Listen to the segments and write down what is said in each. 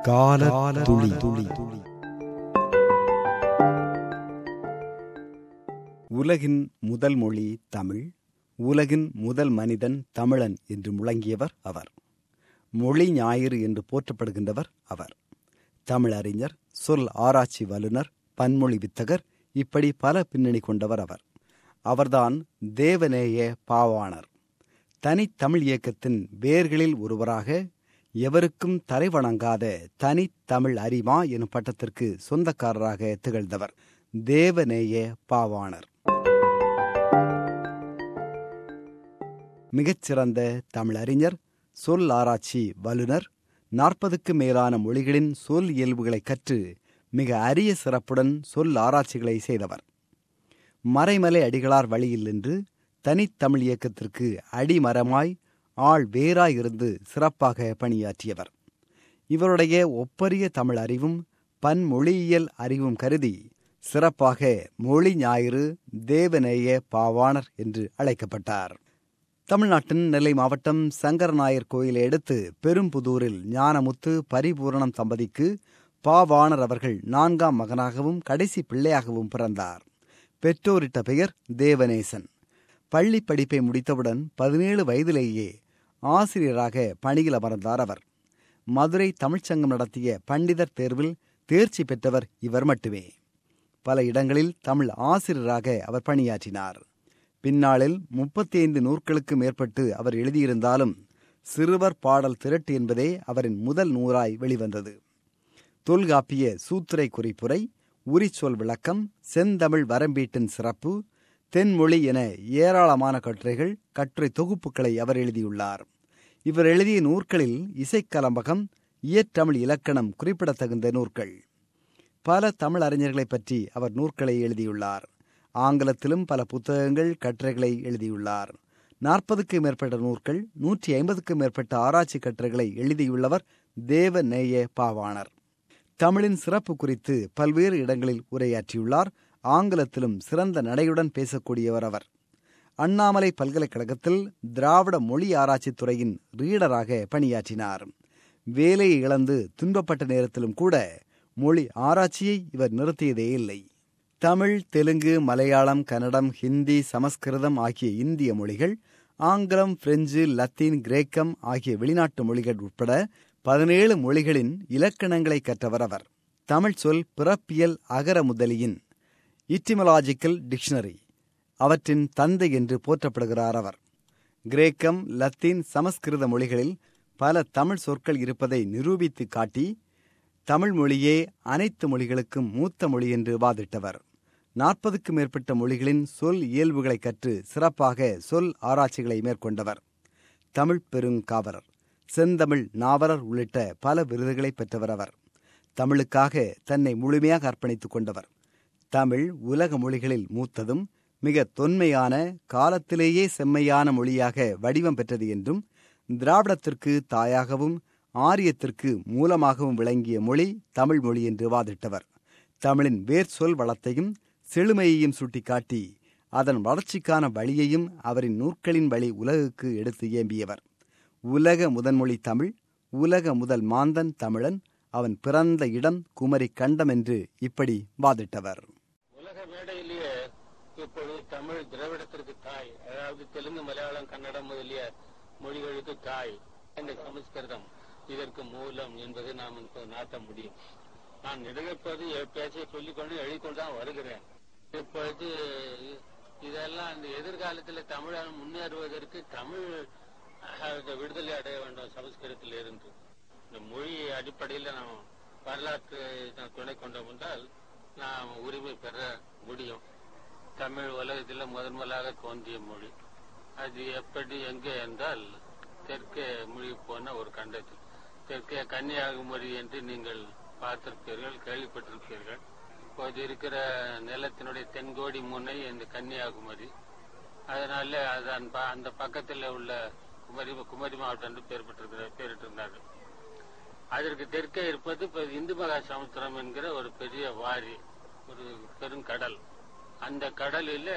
கால துளி துளி உலகின் முதல் மொழி தமிழ் உலகின் முதல் மனிதன் தமிழன் என்று முழங்கியவர் அவர் மொழி ஞாயிறு என்று போற்றப்படுகின்றவர் அவர் தமிழறிஞர் சொல் ஆராய்ச்சி வல்லுனர் பன்மொழி வித்தகர் இப்படி பல பின்னணி கொண்டவர் அவர் அவர்தான் தேவநேய பாவாணர் தனித்தமிழ் இயக்கத்தின் வேர்களில் ஒருவராக எவருக்கும் தலைவணங்காத தனித்தமிழ் அரிமா எனும் பட்டத்திற்கு சொந்தக்காரராக திகழ்ந்தவர் தேவநேய பாவாணர் மிகச்சிறந்த தமிழறிஞர் சொல் ஆராய்ச்சி வல்லுனர் நாற்பதுக்கு மேலான மொழிகளின் சொல் இயல்புகளை கற்று மிக அரிய சிறப்புடன் சொல் ஆராய்ச்சிகளை செய்தவர் மறைமலை அடிகளார் வழியில் நின்று தனித்தமிழ் இயக்கத்திற்கு அடிமரமாய் ஆள் வேறாய் இருந்து சிறப்பாக பணியாற்றியவர் இவருடைய ஒப்பரிய தமிழ் அறிவும் பன்மொழியியல் அறிவும் கருதி சிறப்பாக மொழி ஞாயிறு தேவநேய பாவாணர் என்று அழைக்கப்பட்டார் தமிழ்நாட்டின் நெல்லை மாவட்டம் சங்கரநாயர் கோயிலை அடுத்து பெரும்புதூரில் ஞானமுத்து பரிபூரணம் தம்பதிக்கு பாவாணர் அவர்கள் நான்காம் மகனாகவும் கடைசி பிள்ளையாகவும் பிறந்தார் பெற்றோரிட்ட பெயர் தேவநேசன் பள்ளி படிப்பை முடித்தவுடன் பதினேழு வயதிலேயே ஆசிரியராக பணியில் அமர்ந்தார் அவர் மதுரை தமிழ்ச்சங்கம் நடத்திய பண்டிதர் தேர்வில் தேர்ச்சி பெற்றவர் இவர் மட்டுமே பல இடங்களில் தமிழ் ஆசிரியராக அவர் பணியாற்றினார் பின்னாளில் முப்பத்தி ஐந்து நூற்களுக்கு மேற்பட்டு அவர் எழுதியிருந்தாலும் சிறுவர் பாடல் திரட்டு என்பதே அவரின் முதல் நூறாய் வெளிவந்தது தொல்காப்பிய சூத்திரை குறிப்புரை உரிச்சொல் விளக்கம் செந்தமிழ் வரம்பீட்டின் சிறப்பு தென்மொழி என ஏராளமான கட்டுரைகள் கட்டுரை தொகுப்புகளை அவர் எழுதியுள்ளார் இவர் எழுதிய நூற்களில் இசைக்கலம்பகம் இயற்றமிழ் இலக்கணம் குறிப்பிடத்தகுந்த நூற்கள் பல தமிழ் அறிஞர்களைப் பற்றி அவர் நூற்களை எழுதியுள்ளார் ஆங்கிலத்திலும் பல புத்தகங்கள் கட்டுரைகளை எழுதியுள்ளார் நாற்பதுக்கும் மேற்பட்ட நூற்கள் நூற்றி ஐம்பதுக்கும் மேற்பட்ட ஆராய்ச்சி கட்டுரைகளை எழுதியுள்ளவர் தேவ நேய பாவாணர் தமிழின் சிறப்பு குறித்து பல்வேறு இடங்களில் உரையாற்றியுள்ளார் ஆங்கிலத்திலும் சிறந்த நடையுடன் பேசக்கூடியவர் அவர் அண்ணாமலை பல்கலைக்கழகத்தில் திராவிட மொழி ஆராய்ச்சித் துறையின் ரீடராக பணியாற்றினார் வேலையை இழந்து துன்பப்பட்ட நேரத்திலும் கூட மொழி ஆராய்ச்சியை இவர் நிறுத்தியதே இல்லை தமிழ் தெலுங்கு மலையாளம் கன்னடம் ஹிந்தி சமஸ்கிருதம் ஆகிய இந்திய மொழிகள் ஆங்கிலம் பிரெஞ்சு லத்தீன் கிரேக்கம் ஆகிய வெளிநாட்டு மொழிகள் உட்பட பதினேழு மொழிகளின் இலக்கணங்களை கற்றவர் அவர் தமிழ் சொல் பிறப்பியல் அகர முதலியின் இட்டிமலாஜிக்கல் டிக்ஷனரி அவற்றின் தந்தை என்று போற்றப்படுகிறார் அவர் கிரேக்கம் லத்தீன் சமஸ்கிருத மொழிகளில் பல தமிழ் சொற்கள் இருப்பதை நிரூபித்து காட்டி தமிழ் மொழியே அனைத்து மொழிகளுக்கும் மூத்த மொழி என்று வாதிட்டவர் நாற்பதுக்கு மேற்பட்ட மொழிகளின் சொல் இயல்புகளை கற்று சிறப்பாக சொல் ஆராய்ச்சிகளை மேற்கொண்டவர் தமிழ் பெருங்காவலர் செந்தமிழ் நாவலர் உள்ளிட்ட பல விருதுகளை பெற்றவர் அவர் தமிழுக்காக தன்னை முழுமையாக அர்ப்பணித்துக் கொண்டவர் தமிழ் உலக மொழிகளில் மூத்ததும் மிக தொன்மையான காலத்திலேயே செம்மையான மொழியாக வடிவம் பெற்றது என்றும் திராவிடத்திற்கு தாயாகவும் ஆரியத்திற்கு மூலமாகவும் விளங்கிய மொழி தமிழ் மொழி என்று வாதிட்டவர் தமிழின் வேர் சொல் வளத்தையும் செழுமையையும் சுட்டிக்காட்டி அதன் வளர்ச்சிக்கான வழியையும் அவரின் நூற்களின் வழி உலகுக்கு எடுத்து ஏம்பியவர் உலக முதன்மொழி தமிழ் உலக முதல் மாந்தன் தமிழன் அவன் பிறந்த இடம் குமரி கண்டம் என்று இப்படி வாதிட்டவர் உலக மேடையிலேயே இப்பொழுது தமிழ் திராவிடத்திற்கு தாய் அதாவது தெலுங்கு மலையாளம் கன்னடம் முதலிய மொழிகளுக்கு தாய் இந்த சமஸ்கிருதம் இதற்கு மூலம் என்பதை நாம் இப்ப நாட்ட முடியும் நான் நிகழ்ப்பது பேச்சை சொல்லிக்கொண்டு எழுதிக்கொண்டு தான் வருகிறேன் இப்பொழுது இதெல்லாம் இந்த எதிர்காலத்தில் தமிழ் முன்னேறுவதற்கு தமிழ் அஹ், விடுதலை அடைய வேண்டும் சமஸ்கிருதத்தில் இருந்து இந்த மொழி அடிப்படையில் நாம் வரலாற்று நாம் துணை கொண்டோம் என்றால் நாம் உரிமை பெற முடியும் தமிழ் உலகத்தில் முதன் முதலாக தோன்றிய மொழி அது எப்படி எங்கே என்றால் தெற்கே மொழி போன ஒரு கண்டத்தில் தெற்கே கன்னியாகுமரி என்று நீங்கள் பார்த்திருப்பீர்கள் கேள்விப்பட்டிருப்பீர்கள் இப்போது இருக்கிற நிலத்தினுடைய தென்கோடி முனை இந்த கன்னியாகுமரி அதனால அதன் ப- அந்த பக்கத்தில் உள்ள குமரி குமரி மாவட்டம் என்று பெயர் பெற்றிருக்கிற பெயரிட்டிருந்தார்கள் அதற்கு தெற்கே இருப்பது இப்ப இந்து மகா சமுத்திரம் என்கிற ஒரு பெரிய வாரி ஒரு பெருங்கடல் அந்த கடலில்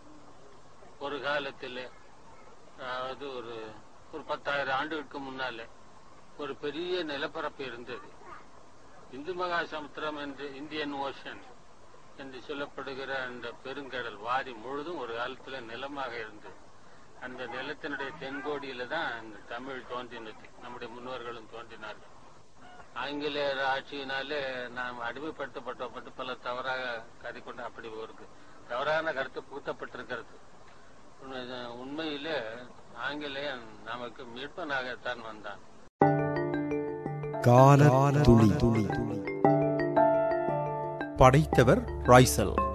ஒரு காலத்தில் அதாவது ஒரு ஒரு பத்தாயிரம் ஆண்டுகளுக்கு முன்னால ஒரு பெரிய நிலப்பரப்பு இருந்தது இந்து மகா சமுத்திரம் என்று இந்தியன் ஓஷன் என்று சொல்லப்படுகிற அந்த பெருங்கடல் வாரி முழுதும் ஒரு காலத்துல நிலமாக இருந்தது அந்த நிலத்தினுடைய தென்கோடியில தான் இந்த தமிழ் தோன்றினது நம்முடைய முன்னோர்களும் தோன்றினார்கள் ஆங்கிலேயர் ஆட்சியினாலே நாம் அடிமைப்படுத்தப்பட்டப்பட்டு பல தவறாக கருதி கொண்டு அப்படி ஒரு தவறான கருத்து புகுத்தப்பட்டிருக்கிறது உண்மை- உண்மையிலே ஆங்கிலேயன் நமக்கு மீட்பனாகத்தான் வந்தான் கால துளி துளி படைத்தவர் ராய்சல்